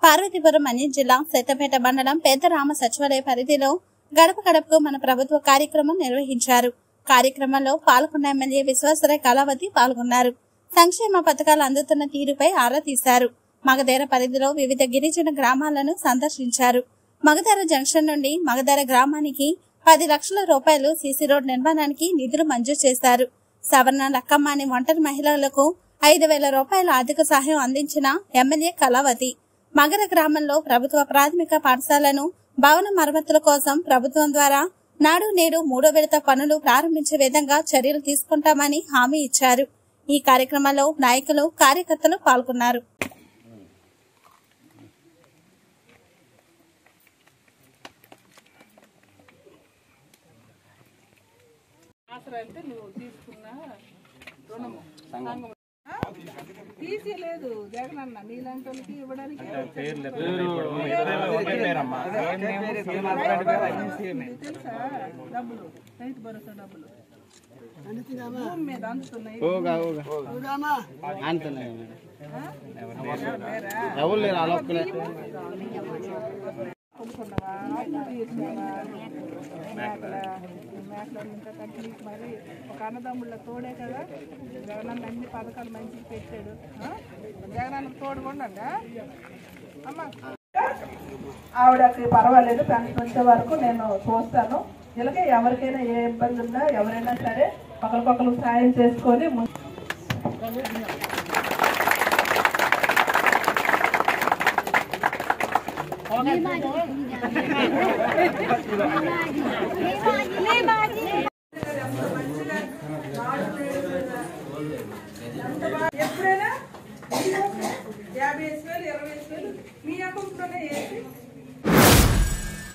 పార్వతీపురం మన్యం జిల్లా సైతపేట మండలం పెద్దరామ సచివాలయ పరిధిలో గడప గడపకు మన ప్రభుత్వ కార్యక్రమం నిర్వహించారు కార్యక్రమంలో పాల్గొన్న ఎమ్మెల్యే విశ్వాసరాయ్ కళావతి పాల్గొన్నారు సంక్షేమ పథకాలు అందుతున్న తీరుపై ఆరా తీశారు మగధేర పరిధిలో వివిధ గిరిజన గ్రామాలను సందర్శించారు మగధేర జంక్షన్ నుండి మగధేర గ్రామానికి పది లక్షల రూపాయలు సీసీ రోడ్ నిర్మాణానికి నిధులు మంజూరు చేశారు సవర్ణ లక్కమ్మ అనే ఒంటరి మహిళలకు ఐదు వేల రూపాయల ఆర్థిక సహాయం అందించిన ఎమ్మెల్యే కళావతి మగర గ్రామంలో ప్రభుత్వ ప్రాథమిక పాఠశాలను భవన మరమ్మతుల కోసం ప్రభుత్వం ద్వారా నాడు నేడు మూడో విడత పనులు ప్రారంభించే విధంగా చర్యలు తీసుకుంటామని హామీ ఇచ్చారు ఈ కార్యక్రమంలో నాయకులు కార్యకర్తలు పాల్గొన్నారు ఆసరా అంటే నువ్వు తీసుకున్న రుణము సంఘము. ఆ? తీసేయలేదు జగన్ అన్న నీలాంటి వాళ్ళకి ఇవ్వడానికి ఇది తెలుసా డబ్బులు రైతు భరోసా డబ్బులు భూమి మీద అందుతున్నాయి ఎవరు లేరు అలా ఒక్కలే కొనుక్కున్నావా అప్పులు తీసినావా మేకల మేకలు ఇంకా కంటిన్యూస్ మరి ఒక అన్నదమ్ముళ్ళ తోడే కదా జగనన్న అన్ని పథకాలు మంచిగా పెట్టాడు ఆ? జగనన్న తోడు కూడా అమ్మా ఆవిడకి పర్వాలేదు పెన్షన్ వచ్చే వరకు నేను చూస్తాను ఇలాగే ఎవరికైనా ఏ ఇబ్బంది ఉన్నా ఎవరైనా సరే ఒకరికొకరు సాయం చేసుకొని ముందు ఎప్పుడైనా యాభై వేలు ఇరవై వేలు